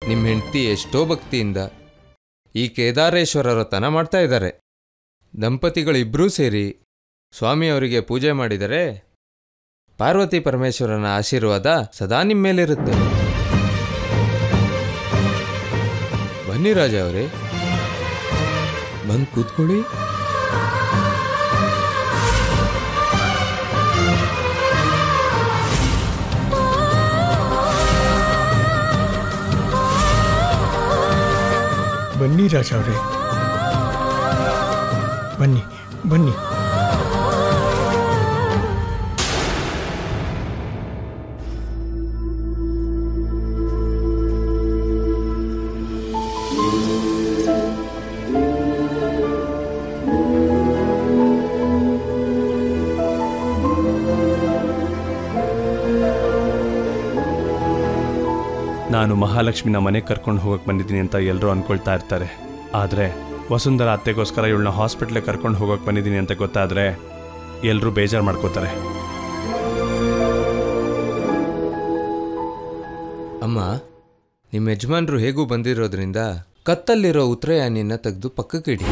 ನಿಮ್ಮ ಹೆಂಡತಿ ಎಷ್ಟೋ ಭಕ್ತಿಯಿಂದ ಈ ಕೇದಾರೇಶ್ವರ ವ್ರತನ ಮಾಡ್ತಾ ಇದ್ದಾರೆ ದಂಪತಿಗಳಿಬ್ಬರೂ ಸೇರಿ ಸ್ವಾಮಿಯವರಿಗೆ ಪೂಜೆ ಮಾಡಿದರೆ ಪಾರ್ವತಿ ಪರಮೇಶ್ವರನ ಆಶೀರ್ವಾದ ಸದಾ ನಿಮ್ಮ ಮೇಲಿರುತ್ತೆ ಬನ್ನಿ ರಾಜ ಅವರೇ ಬಂದು ಕೂತ್ಕೊಳ್ಳಿ ಬನ್ನಿ ರಾಜ ಅವರೇ ಬನ್ನಿ ಬನ್ನಿ ನಾನು ಮಹಾಲಕ್ಷ್ಮಿನ ಮನೆಗೆ ಕರ್ಕೊಂಡು ಹೋಗಕ್ಕೆ ಬಂದಿದ್ದೀನಿ ಅಂತ ಎಲ್ಲರೂ ಅನ್ಕೊಳ್ತಾ ಇರ್ತಾರೆ ಆದರೆ ವಸುಂಧರ ಅತ್ತೆಗೋಸ್ಕರ ಇವಳನ್ನ ಹಾಸ್ಪಿಟ್ಲಿಗೆ ಕರ್ಕೊಂಡು ಹೋಗಕ್ಕೆ ಬಂದಿದ್ದೀನಿ ಅಂತ ಗೊತ್ತಾದರೆ ಎಲ್ಲರೂ ಬೇಜಾರು ಮಾಡ್ಕೋತಾರೆ ಅಮ್ಮ ನಿಮ್ಮ ಯಜಮಾನ್ರು ಹೇಗೂ ಬಂದಿರೋದ್ರಿಂದ ಕತ್ತಲ್ಲಿರೋ ಉತ್ತರಯಾನಿನ ತೆಗೆದು ಪಕ್ಕಕ್ಕಿಡಿ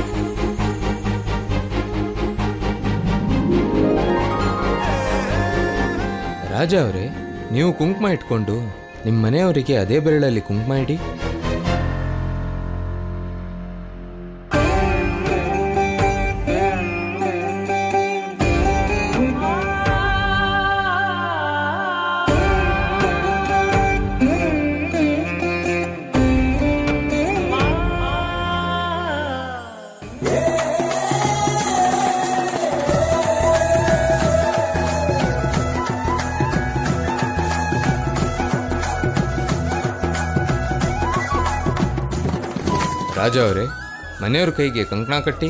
ರಾಜ ಅವರೇ ನೀವು ಕುಂಕುಮ ಇಟ್ಕೊಂಡು ನಿಮ್ಮ ಮನೆಯವರಿಗೆ ಅದೇ ಬೆರಳಲ್ಲಿ ಕುಂಕುಮ ಇಡಿ ರಾಜ ಅವರೇ ಮನೆಯವ್ರ ಕೈಗೆ ಕಂಕಣ ಕಟ್ಟಿ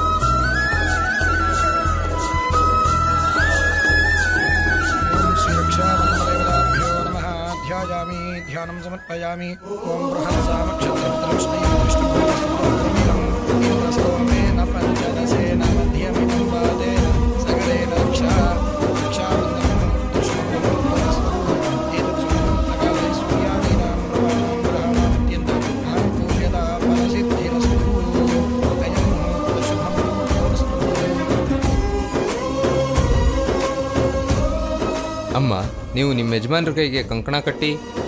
श्रीरक्षाबन्धदेवताभ्यो नमः ध्यायामि ध्यानं समर्पयामि ॐ बृहत्सामक्षत्रदृष्टिं इन्द्रस्तोमेन पञ्चदशेन मध्यमिदं वादेन सकलेन रक्षा रक्षाबन्धनं दुष्मन्तस्तु एतत् सुमन्तकाले सूर्यादीनां प्रमाणां ग्रहणात्यन्तम् आनुकूल्यता फलसिद्धिरस्तु अयं शुभं ಅಮ್ಮ ನೀವು ನಿಮ್ಮ ಯಜಮಾನ್ರ ಕೈಗೆ ಕಂಕಣ ಕಟ್ಟಿ